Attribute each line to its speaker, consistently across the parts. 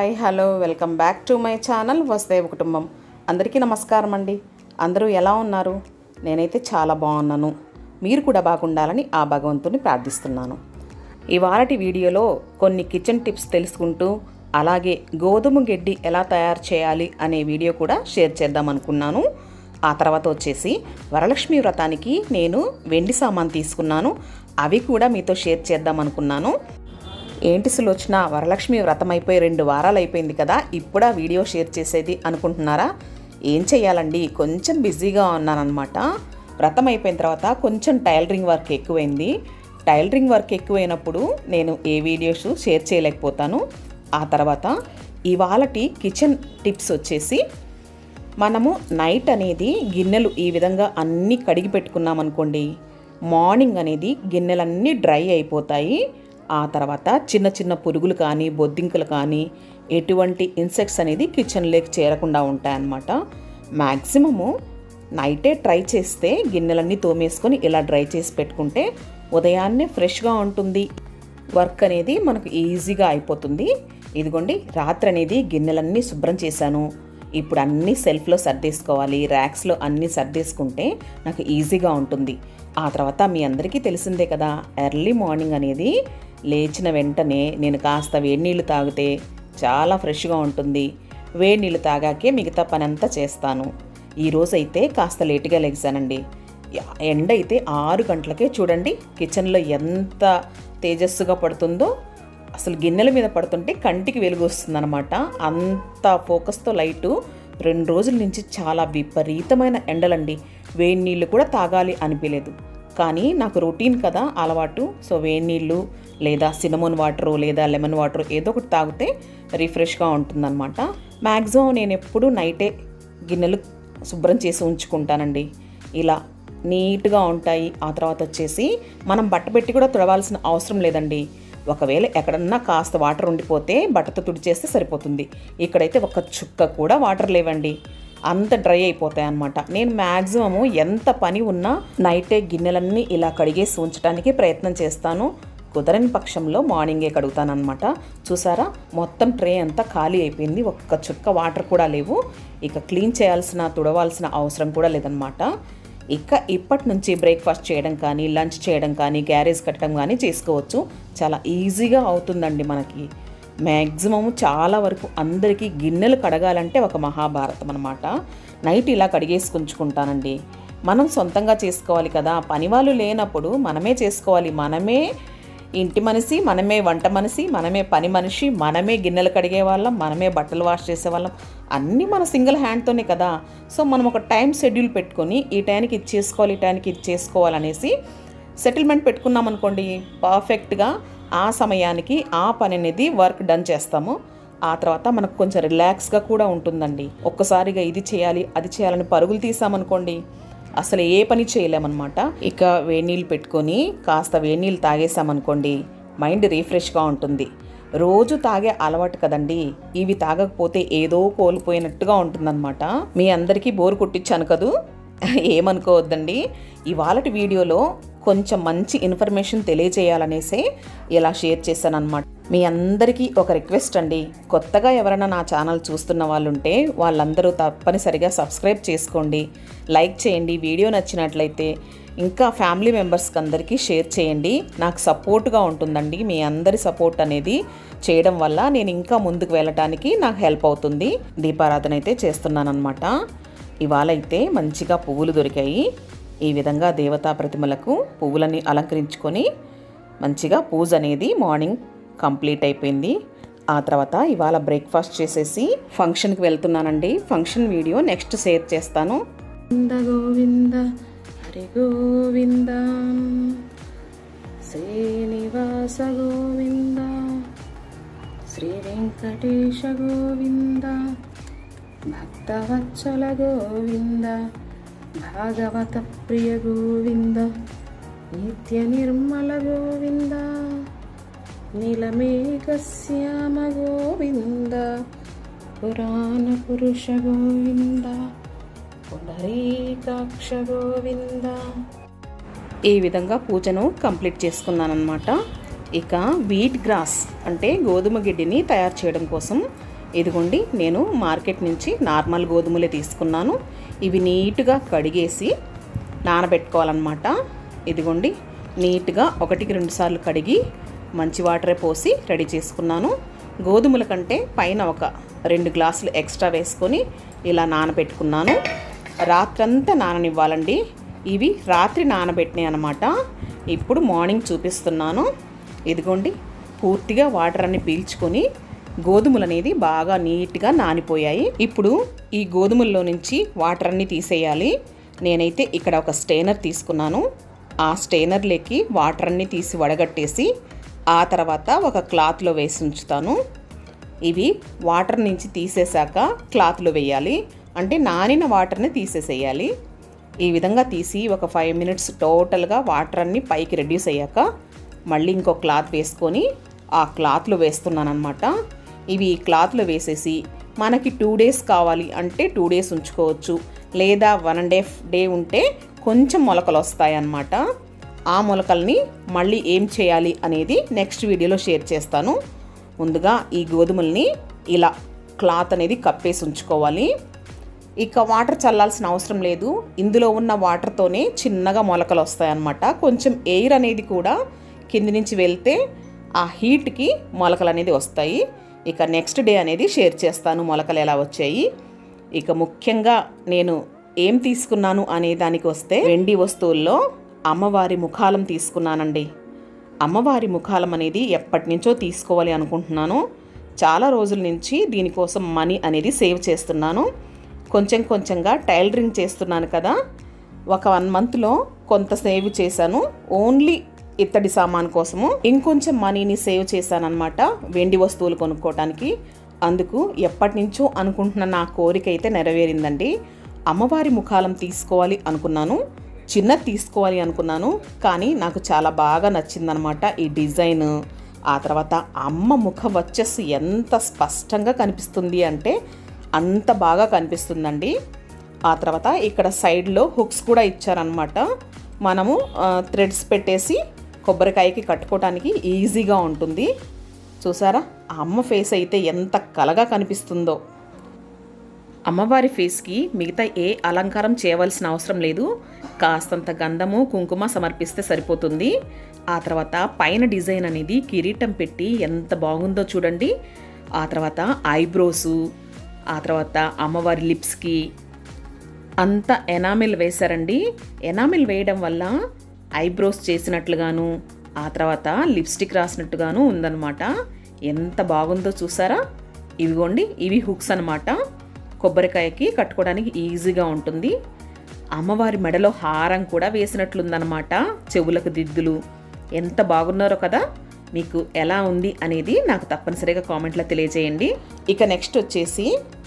Speaker 1: hi hello welcome back to my channel వసుదేవ కుటుంబం అందరికీ నమస్కారం అండి అందరూ ఎలా ఉన్నారు నేనైతే చాలా బాగున్నాను మీరు కూడా బాగుండాలని ఆ భగవంతుని ప్రార్థిస్తున్నాను ఇవాళటి వీడియోలో కొన్ని కిచెన్ టిప్స్ తెలుసుకుంటూ అలాగే గోధుమ గడ్డి ఎలా తయారు చేయాలి అనే వీడియో కూడా షేర్ చేద్దాం అనుకున్నాను ఆ తర్వాత వచ్చేసి వరలక్ష్మి వ్రతానికి నేను వెండి సామాన్ తీసుకున్నాను అవి కూడా మీతో షేర్ చేద్దాం అనుకున్నాను ఏంటి సులోచన వరలక్ష్మి వ్రతం అయిపోయి రెండు వారాలు అయిపోయింది కదా ఇప్పుడు ఆ వీడియో షేర్ చేసేది అనుకుంటున్నారా ఏం చేయాలండి కొంచెం బిజీగా ఉన్నానన్నమాట వ్రతం అయిపోయిన తర్వాత కొంచెం టైలరింగ్ వర్క్ ఎక్కువైంది టైలరింగ్ వర్క్ ఎక్కువైనప్పుడు నేను ఏ వీడియోస్ షేర్ చేయలేకపోతాను ఆ తర్వాత ఇవాళటి కిచెన్ టిప్స్ వచ్చేసి మనము నైట్ అనేది గిన్నెలు ఈ విధంగా అన్నీ కడిగి పెట్టుకున్నాం అనుకోండి మార్నింగ్ అనేది గిన్నెలన్నీ డ్రై అయిపోతాయి ఆ తర్వాత చిన్న చిన్న పురుగులు కానీ బొద్దింకలు కానీ ఎటువంటి ఇన్సెక్ట్స్ అనేది కిచెన్లోకి చేరకుండా ఉంటాయన్నమాట మ్యాక్సిమము నైటే ట్రై చేస్తే గిన్నెలన్నీ తోమేసుకొని ఇలా డ్రై చేసి పెట్టుకుంటే ఉదయాన్నే ఫ్రెష్గా ఉంటుంది వర్క్ అనేది మనకు ఈజీగా అయిపోతుంది ఇదిగోండి రాత్రి అనేది గిన్నెలన్నీ శుభ్రం చేశాను ఇప్పుడు అన్నీ సెల్ఫ్లో సర్దేసుకోవాలి ర్యాక్స్లో అన్నీ సర్దేసుకుంటే నాకు ఈజీగా ఉంటుంది ఆ తర్వాత మీ అందరికీ తెలిసిందే కదా ఎర్లీ మార్నింగ్ అనేది లేచిన వెంటనే నేను కాస్త వేడి నీళ్ళు తాగితే చాలా ఫ్రెష్గా ఉంటుంది వేడి నీళ్ళు తాగాకే మిగతా పని అంతా చేస్తాను ఈరోజు అయితే కాస్త లేటుగా లెగిసానండి ఎండ అయితే ఆరు గంటలకే చూడండి కిచెన్లో ఎంత తేజస్సుగా పడుతుందో అసలు గిన్నెల మీద పడుతుంటే కంటికి వెలుగు వస్తుందన్నమాట అంత ఫోకస్తో లైటు రెండు రోజుల నుంచి చాలా విపరీతమైన ఎండలండి వేడి నీళ్ళు కూడా తాగాలి అనిపించలేదు కానీ నాకు రొటీన్ కదా అలవాటు సో వేడి నీళ్ళు లేదా సినమోన్ వాటర్ లేదా లెమన్ వాటర్ ఏదో ఒకటి తాగితే రిఫ్రెష్గా ఉంటుందన్నమాట మ్యాక్సిమం నేను ఎప్పుడు నైటే గిన్నెలు శుభ్రం చేసి ఉంచుకుంటానండి ఇలా నీట్గా ఉంటాయి ఆ తర్వాత వచ్చేసి మనం బట్ట పెట్టి కూడా తుడవాల్సిన అవసరం లేదండి ఒకవేళ ఎక్కడన్నా కాస్త వాటర్ ఉండిపోతే బట్టతో తుడిచేస్తే సరిపోతుంది ఇక్కడైతే ఒక చుక్క కూడా వాటర్ లేవండి అంత డ్రై అయిపోతాయి అన్నమాట నేను మ్యాక్సిమము ఎంత పని ఉన్నా నైటే గిన్నెలన్నీ ఇలా కడిగేసి ఉంచడానికి ప్రయత్నం చేస్తాను కుదరని పక్షంలో మార్నింగే కడుగుతానమాట చూసారా మొత్తం ట్రే అంతా ఖాళీ అయిపోయింది ఒక్క చుక్క వాటర్ కూడా లేవు ఇక క్లీన్ చేయాల్సిన తుడవాల్సిన అవసరం కూడా లేదనమాట ఇక ఇప్పటి నుంచి బ్రేక్ఫాస్ట్ చేయడం కానీ లంచ్ చేయడం కానీ గ్యారేజ్ కట్టడం కానీ చేసుకోవచ్చు చాలా ఈజీగా అవుతుందండి మనకి మ్యాక్సిమం చాలా వరకు అందరికీ గిన్నెలు కడగాలంటే ఒక మహాభారతం అనమాట నైట్ ఇలా కడిగేసుకుంచుకుంటానండి మనం సొంతంగా చేసుకోవాలి కదా పని వాళ్ళు లేనప్పుడు మనమే చేసుకోవాలి మనమే ఇంటి మనిషి మనమే వంట మనిషి మనమే పని మనిషి మనమే గిన్నెలు కడిగే వాళ్ళం మనమే బట్టలు వాష్ చేసే వాళ్ళం అన్నీ మన సింగిల్ హ్యాండ్తోనే కదా సో మనం ఒక టైం షెడ్యూల్ పెట్టుకొని ఈ టైంకి ఇది చేసుకోవాలి ఈ టైంకి ఇది చేసుకోవాలనేసి సెటిల్మెంట్ పెట్టుకున్నాం అనుకోండి పర్ఫెక్ట్గా ఆ సమయానికి ఆ పని అనేది వర్క్ డన్ చేస్తాము ఆ తర్వాత మనకు కొంచెం రిలాక్స్గా కూడా ఉంటుందండి ఒక్కసారిగా ఇది చేయాలి అది చేయాలని పరుగులు తీసామనుకోండి అసలు ఏ పని చేయలేమన్నమాట ఇక వేడినీళ్ళు పెట్టుకొని కాస్త వేడినీళ్ళు తాగేసామనుకోండి మైండ్ రీఫ్రెష్గా ఉంటుంది రోజు తాగే అలవాటు కదండి ఇవి తాగకపోతే ఏదో కోల్పోయినట్టుగా ఉంటుందన్నమాట మీ అందరికీ బోర్ కొట్టించాను కదూ ఏమనుకోవద్దండి ఇవాళటి వీడియోలో కొంచెం మంచి ఇన్ఫర్మేషన్ తెలియజేయాలనేసే ఇలా షేర్ చేశాను అనమాట మీ అందరికీ ఒక రిక్వెస్ట్ అండి కొత్తగా ఎవరైనా నా ఛానల్ చూస్తున్న వాళ్ళు ఉంటే వాళ్ళందరూ తప్పనిసరిగా సబ్స్క్రైబ్ చేసుకోండి లైక్ చేయండి వీడియో నచ్చినట్లయితే ఇంకా ఫ్యామిలీ మెంబర్స్కి అందరికీ షేర్ చేయండి నాకు సపోర్ట్గా ఉంటుందండి మీ అందరి సపోర్ట్ అనేది చేయడం వల్ల నేను ఇంకా ముందుకు వెళ్ళటానికి నాకు హెల్ప్ అవుతుంది దీపారాధన అయితే చేస్తున్నానమాట ఇవాళ అయితే మంచిగా పువ్వులు దొరికాయి ఈ విధంగా దేవతా ప్రతిమలకు పువ్వులని అలంకరించుకొని మంచిగా పూజ అనేది మార్నింగ్ కంప్లీట్ అయిపోయింది ఆ తర్వాత ఇవాళ బ్రేక్ఫాస్ట్ చేసేసి ఫంక్షన్కి వెళ్తున్నానండి ఫంక్షన్ వీడియో నెక్స్ట్ షేర్ చేస్తాను గోవింద గోవింద హరి గోవింద శ్రీనివాస గోవింద శ్రీ వెంకటేశ గోవింద భక్తవత్సల గోవింద భాగవత ప్రియ గోవింద నిత్య నిర్మల గోవింద నీలమేఘశ్యామ గోవింద పురాణ పురుష గోవింద పునరీకాక్ష గోవింద ఈ విధంగా పూజను కంప్లీట్ చేసుకున్నానమాట ఇక వీట్ గ్రాస్ అంటే గోధుమ గిడ్డిని తయారు చేయడం కోసం ఇదిగోండి నేను మార్కెట్ నుంచి నార్మల్ గోధుమలే తీసుకున్నాను ఇవి నీట్గా కడిగేసి నానబెట్టుకోవాలన్నమాట ఇదిగోండి నీట్గా ఒకటికి రెండు సార్లు కడిగి మంచి వాటరే పోసి రెడీ చేసుకున్నాను గోధుమల కంటే పైన ఒక రెండు గ్లాసులు ఎక్స్ట్రా వేసుకొని ఇలా నానబెట్టుకున్నాను రాత్రంతా నాననివ్వాలండి ఇవి రాత్రి నానబెట్టినాయి అనమాట ఇప్పుడు మార్నింగ్ చూపిస్తున్నాను ఇదిగోండి పూర్తిగా వాటర్ అన్ని పీల్చుకొని గోధుమలు అనేది బాగా నీట్గా నానిపోయాయి ఇప్పుడు ఈ గోధుమల్లో నుంచి వాటర్ అన్ని తీసేయాలి నేనైతే ఇక్కడ ఒక స్టెయినర్ తీసుకున్నాను ఆ స్టెయినర్లోకి వాటర్ అన్ని తీసి వడగట్టేసి ఆ తర్వాత ఒక క్లాత్లో వేసి ఉంచుతాను ఇవి వాటర్ నుంచి తీసేశాక క్లాత్లో వేయాలి అంటే నానిన వాటర్ని తీసేసేయాలి ఈ విధంగా తీసి ఒక ఫైవ్ మినిట్స్ టోటల్గా వాటర్ అన్ని పైకి రెడ్యూస్ అయ్యాక మళ్ళీ ఇంకో క్లాత్ వేసుకొని ఆ క్లాత్లో వేస్తున్నాను అనమాట ఇవి ఈ క్లాత్లో వేసేసి మనకి టూ డేస్ కావాలి అంటే టూ డేస్ ఉంచుకోవచ్చు లేదా వన్ అండ్ హాఫ్ డే ఉంటే కొంచెం మొలకలు వస్తాయి అన్నమాట ఆ మొలకల్ని మళ్ళీ ఏం చేయాలి అనేది నెక్స్ట్ వీడియోలో షేర్ చేస్తాను ముందుగా ఈ గోధుమల్ని ఇలా క్లాత్ అనేది కప్పేసి ఉంచుకోవాలి ఇక వాటర్ చల్లాల్సిన అవసరం లేదు ఇందులో ఉన్న వాటర్తోనే చిన్నగా మొలకలు వస్తాయన్నమాట కొంచెం ఎయిర్ అనేది కూడా కింది నుంచి వెళ్తే ఆ హీట్కి మొలకలు అనేది వస్తాయి ఇక నెక్స్ట్ డే అనేది షేర్ చేస్తాను మొలకలు ఎలా వచ్చాయి ఇక ముఖ్యంగా నేను ఏం తీసుకున్నాను అనే దానికి వస్తే వెండి వస్తువుల్లో అమ్మవారి ముఖాలం తీసుకున్నానండి అమ్మవారి ముఖాలం అనేది ఎప్పటి నుంచో తీసుకోవాలి అనుకుంటున్నాను చాలా రోజుల నుంచి దీనికోసం మనీ అనేది సేవ్ చేస్తున్నాను కొంచెం కొంచెంగా టైలరింగ్ చేస్తున్నాను కదా ఒక వన్ మంత్లో కొంత సేవ్ చేశాను ఓన్లీ ఇత్తడి సామాన్ కోసము ఇంకొంచెం మనీని సేవ్ చేశాను అనమాట వెండి వస్తువులు కొనుక్కోవడానికి అందుకు ఎప్పటి నుంచో అనుకుంటున్న నా కోరిక అయితే నెరవేరిందండి అమ్మవారి ముఖాలం తీసుకోవాలి అనుకున్నాను చిన్నది తీసుకోవాలి అనుకున్నాను కానీ నాకు చాలా బాగా నచ్చిందనమాట ఈ డిజైన్ ఆ తర్వాత అమ్మ ముఖ వచ్చేసి ఎంత స్పష్టంగా కనిపిస్తుంది అంటే అంత బాగా కనిపిస్తుందండి ఆ తర్వాత ఇక్కడ సైడ్లో హుక్స్ కూడా ఇచ్చారనమాట మనము థ్రెడ్స్ పెట్టేసి కొబ్బరికాయకి కట్టుకోవడానికి ఈజీగా ఉంటుంది చూసారా ఆ అమ్మ ఫేస్ అయితే ఎంత కలగా కనిపిస్తుందో అమ్మవారి ఫేస్కి మిగతా ఏ అలంకారం చేయవలసిన అవసరం లేదు కాస్తంత గంధము కుంకుమ సమర్పిస్తే సరిపోతుంది ఆ తర్వాత పైన డిజైన్ అనేది కిరీటం పెట్టి ఎంత బాగుందో చూడండి ఆ తర్వాత ఐబ్రోసు ఆ తర్వాత అమ్మవారి లిప్స్కి అంతా ఎనామిల్ వేశారండి ఎనామిల్ వేయడం వల్ల ఐబ్రోస్ చేసినట్లుగాను ఆ తర్వాత లిప్స్టిక్ రాసినట్టుగాను ఉందన్నమాట ఎంత బాగుందో చూసారా ఇవిగోండి ఇవి హుక్స్ అనమాట కొబ్బరికాయకి కట్టుకోవడానికి ఈజీగా ఉంటుంది అమ్మవారి మెడలో హారం కూడా వేసినట్లుందనమాట చెవులకు దిద్దులు ఎంత బాగున్నారో కదా మీకు ఎలా ఉంది అనేది నాకు తప్పనిసరిగా కామెంట్లో తెలియజేయండి ఇక నెక్స్ట్ వచ్చేసి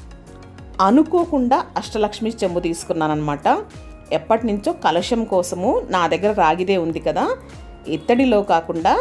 Speaker 1: అనుకోకుండా అష్టలక్ష్మి చెంబు తీసుకున్నానమాట ఎప్పటి నుంచో కలశం కోసము నా దగ్గర రాగిదే ఉంది కదా ఇత్తడిలో కాకుండా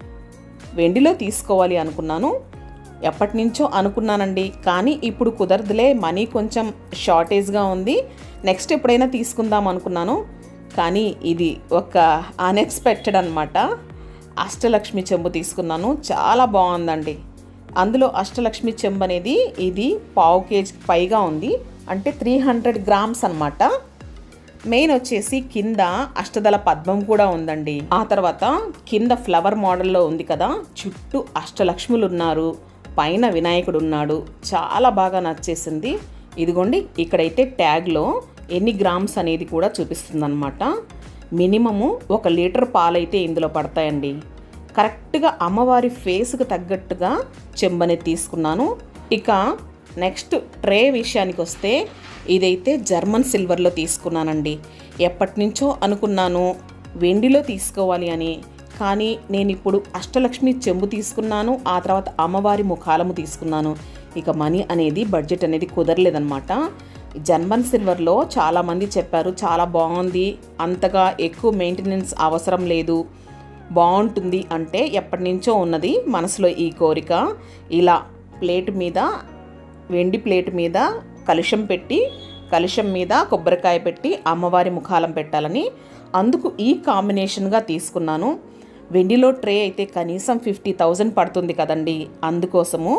Speaker 1: వెండిలో తీసుకోవాలి అనుకున్నాను ఎప్పటి నుంచో అనుకున్నానండి కానీ ఇప్పుడు కుదరదులే మనీ కొంచెం షార్టేజ్గా ఉంది నెక్స్ట్ ఎప్పుడైనా తీసుకుందాం అనుకున్నాను కానీ ఇది ఒక అన్ఎక్స్పెక్టెడ్ అనమాట అష్టలక్ష్మి చెంబు తీసుకున్నాను చాలా బాగుందండి అందులో అష్టలక్ష్మి చెంబు అనేది ఇది పావు కేజీ పైగా ఉంది అంటే త్రీ హండ్రెడ్ గ్రామ్స్ అనమాట మెయిన్ వచ్చేసి కింద అష్టదళ పద్మం కూడా ఉందండి ఆ తర్వాత కింద ఫ్లవర్ మోడల్లో ఉంది కదా చుట్టూ అష్టలక్ష్ములు ఉన్నారు పైన వినాయకుడు ఉన్నాడు చాలా బాగా నచ్చేసింది ఇదిగోండి ఇక్కడైతే ట్యాగ్లో ఎన్ని గ్రామ్స్ అనేది కూడా చూపిస్తుందన్నమాట మినిమము ఒక లీటర్ పాలైతే ఇందులో పడతాయండి కరెక్ట్గా అమ్మవారి ఫేస్కి తగ్గట్టుగా చెంబని తీసుకున్నాను ఇక నెక్స్ట్ ట్రే విషయానికి వస్తే ఇదైతే జర్మన్ సిల్వర్లో తీసుకున్నానండి ఎప్పటి నుంచో అనుకున్నాను వెండిలో తీసుకోవాలి అని కానీ నేను ఇప్పుడు అష్టలక్ష్మి చెంబు తీసుకున్నాను ఆ తర్వాత అమ్మవారి ముఖాలము తీసుకున్నాను ఇక మనీ అనేది బడ్జెట్ అనేది కుదరలేదనమాట జర్మన్ సిల్వర్లో చాలామంది చెప్పారు చాలా బాగుంది అంతగా ఎక్కువ మెయింటెనెన్స్ అవసరం లేదు బాగుంటుంది అంటే ఎప్పటి నుంచో ఉన్నది మనసులో ఈ కోరిక ఇలా ప్లేట్ మీద వెండి ప్లేట్ మీద కలుషం పెట్టి కలుషం మీద కొబ్బరికాయ పెట్టి అమ్మవారి ముఖాలం పెట్టాలని అందుకు ఈ కాంబినేషన్గా తీసుకున్నాను వెండిలో ట్రే అయితే కనీసం ఫిఫ్టీ థౌజండ్ పడుతుంది కదండి అందుకోసము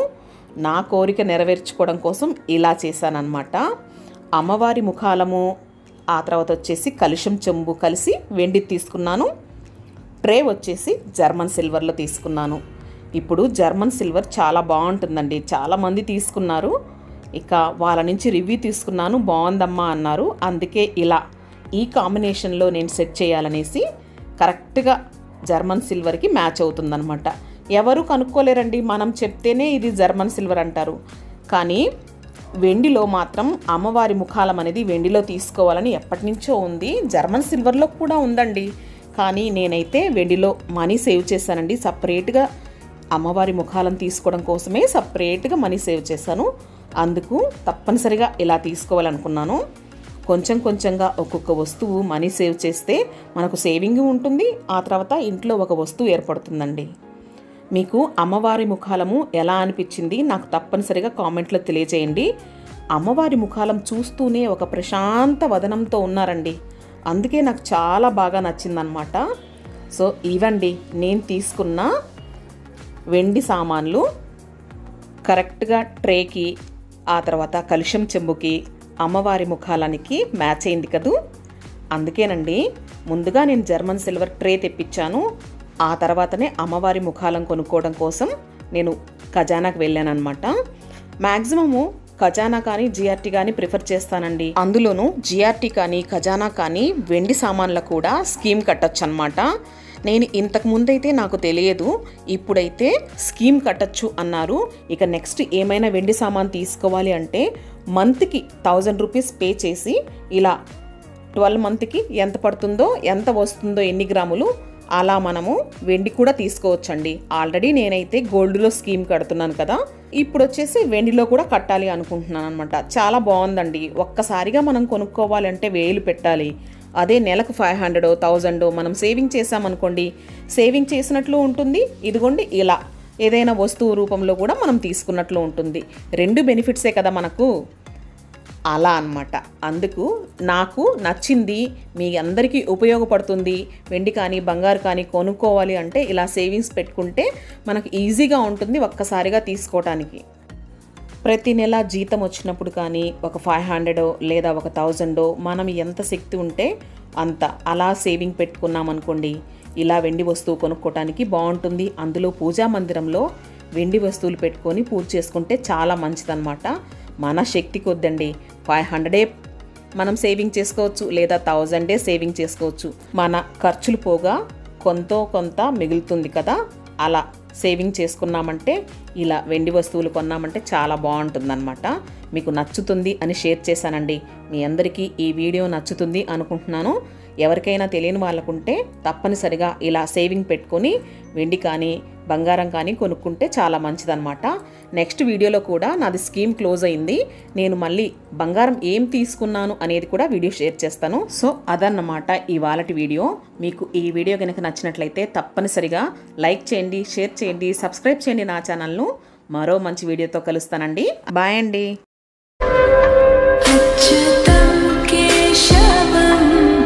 Speaker 1: నా కోరిక నెరవేర్చుకోవడం కోసం ఇలా చేశానన్నమాట అమ్మవారి ముఖాలము ఆ తర్వాత వచ్చేసి కలుషం చెంబు కలిసి వెండి తీసుకున్నాను ట్రే వచ్చేసి జర్మన్ సిల్వర్లో తీసుకున్నాను ఇప్పుడు జర్మన్ సిల్వర్ చాలా బాగుంటుందండి చాలామంది తీసుకున్నారు ఇక వాళ్ళ నుంచి రివ్యూ తీసుకున్నాను బాగుందమ్మా అన్నారు అందుకే ఇలా ఈ కాంబినేషన్లో నేను సెట్ చేయాలనేసి కరెక్ట్గా జర్మన్ సిల్వర్కి మ్యాచ్ అవుతుందన్నమాట ఎవరు కనుక్కోలేరండి మనం చెప్తేనే ఇది జర్మన్ సిల్వర్ అంటారు కానీ వెండిలో మాత్రం అమ్మవారి ముఖాలం అనేది వెండిలో తీసుకోవాలని ఎప్పటి నుంచో ఉంది జర్మన్ సిల్వర్లో కూడా ఉందండి కానీ నేనైతే వెండిలో మనీ సేవ్ చేశానండి సపరేట్గా అమ్మవారి ముఖాలను తీసుకోవడం కోసమే సపరేట్గా మనీ సేవ్ చేశాను అందుకు తప్పనిసరిగా ఇలా తీసుకోవాలనుకున్నాను కొంచెం కొంచెంగా ఒక్కొక్క వస్తువు మనీ సేవ్ చేస్తే మనకు సేవింగ్ ఉంటుంది ఆ తర్వాత ఇంట్లో ఒక వస్తువు ఏర్పడుతుందండి మీకు అమ్మవారి ముఖాలము ఎలా అనిపించింది నాకు తప్పనిసరిగా కామెంట్లో తెలియజేయండి అమ్మవారి ముఖాలం చూస్తూనే ఒక ప్రశాంత వదనంతో ఉన్నారండి అందుకే నాకు చాలా బాగా నచ్చిందనమాట సో ఇవండి నేను తీసుకున్న వెండి సామాన్లు కరెక్ట్గా ట్రేకి ఆ తర్వాత కలుషం చెంబుకి అమ్మవారి ముఖాలానికి మ్యాచ్ అయింది కదూ అందుకేనండి ముందుగా నేను జర్మన్ సిల్వర్ ట్రే తెప్పించాను ఆ తర్వాతనే అమ్మవారి ముఖాలం కొనుక్కోవడం కోసం నేను ఖజానాకు వెళ్ళాను అనమాట మ్యాక్సిమము ఖజానా కానీ జిఆర్టీ కానీ ప్రిఫర్ చేస్తానండి అందులోనూ జిఆర్టీ కానీ ఖజానా కానీ వెండి సామాన్ల కూడా స్కీమ్ కట్టొచ్చు అనమాట నేను ఇంతకు ముందైతే నాకు తెలియదు ఇప్పుడైతే స్కీమ్ కట్టచ్చు అన్నారు ఇక నెక్స్ట్ ఏమైనా వెండి సామాన్ తీసుకోవాలి అంటే మంత్కి థౌజండ్ రూపీస్ పే చేసి ఇలా ట్వెల్వ్ మంత్కి ఎంత పడుతుందో ఎంత వస్తుందో ఎన్ని గ్రాములు అలా మనము వెండి కూడా తీసుకోవచ్చండి ఆల్రెడీ నేనైతే గోల్డ్లో స్కీమ్ కడుతున్నాను కదా ఇప్పుడు వచ్చేసి వెండిలో కూడా కట్టాలి అనుకుంటున్నాను అనమాట చాలా బాగుందండి ఒక్కసారిగా మనం కొనుక్కోవాలంటే వేలు పెట్టాలి అదే నెలకు ఫైవ్ హండ్రెడ్ థౌజండ్ మనం సేవింగ్ చేసామనుకోండి సేవింగ్ చేసినట్లు ఉంటుంది ఇదిగోండి ఇలా ఏదైనా వస్తువు రూపంలో కూడా మనం తీసుకున్నట్లు ఉంటుంది రెండు బెనిఫిట్సే కదా మనకు అలా అన్నమాట అందుకు నాకు నచ్చింది మీ అందరికీ ఉపయోగపడుతుంది వెండి కానీ బంగారు కానీ కొనుక్కోవాలి అంటే ఇలా సేవింగ్స్ పెట్టుకుంటే మనకు ఈజీగా ఉంటుంది ఒక్కసారిగా తీసుకోవటానికి ప్రతి నెల జీతం వచ్చినప్పుడు కానీ ఒక ఫైవ్ హండ్రెడో లేదా ఒక థౌజండో మనం ఎంత శక్తి ఉంటే అంత అలా సేవింగ్ పెట్టుకున్నాం అనుకోండి ఇలా వెండి వస్తువు కొనుక్కోవటానికి బాగుంటుంది అందులో పూజా మందిరంలో వెండి వస్తువులు పెట్టుకొని పూజ చేసుకుంటే చాలా మంచిదన్నమాట మన శక్తి కొద్దండి ఫైవ్ హండ్రెడే మనం సేవింగ్ చేసుకోవచ్చు లేదా థౌజండే సేవింగ్ చేసుకోవచ్చు మన ఖర్చులు పోగా కొంత కొంత మిగులుతుంది కదా అలా సేవింగ్ చేసుకున్నామంటే ఇలా వెండి వస్తువులు కొన్నామంటే చాలా బాగుంటుందన్నమాట మీకు నచ్చుతుంది అని షేర్ చేశానండి మీ అందరికీ ఈ వీడియో నచ్చుతుంది అనుకుంటున్నాను ఎవరికైనా తెలియని వాళ్ళకుంటే తప్పనిసరిగా ఇలా సేవింగ్ పెట్టుకొని వెండి కానీ బంగారం కానీ కొనుక్కుంటే చాలా మంచిదన్నమాట నెక్స్ట్ వీడియోలో కూడా నాది స్కీమ్ క్లోజ్ అయింది నేను మళ్ళీ బంగారం ఏం తీసుకున్నాను అనేది కూడా వీడియో షేర్ చేస్తాను సో అదన్నమాట ఇవాళటి వీడియో మీకు ఈ వీడియో కనుక నచ్చినట్లయితే తప్పనిసరిగా లైక్ చేయండి షేర్ చేయండి సబ్స్క్రైబ్ చేయండి నా ఛానల్ను మరో మంచి వీడియోతో కలుస్తానండి బాయ్ అండి
Speaker 2: अच्युतं केशवम्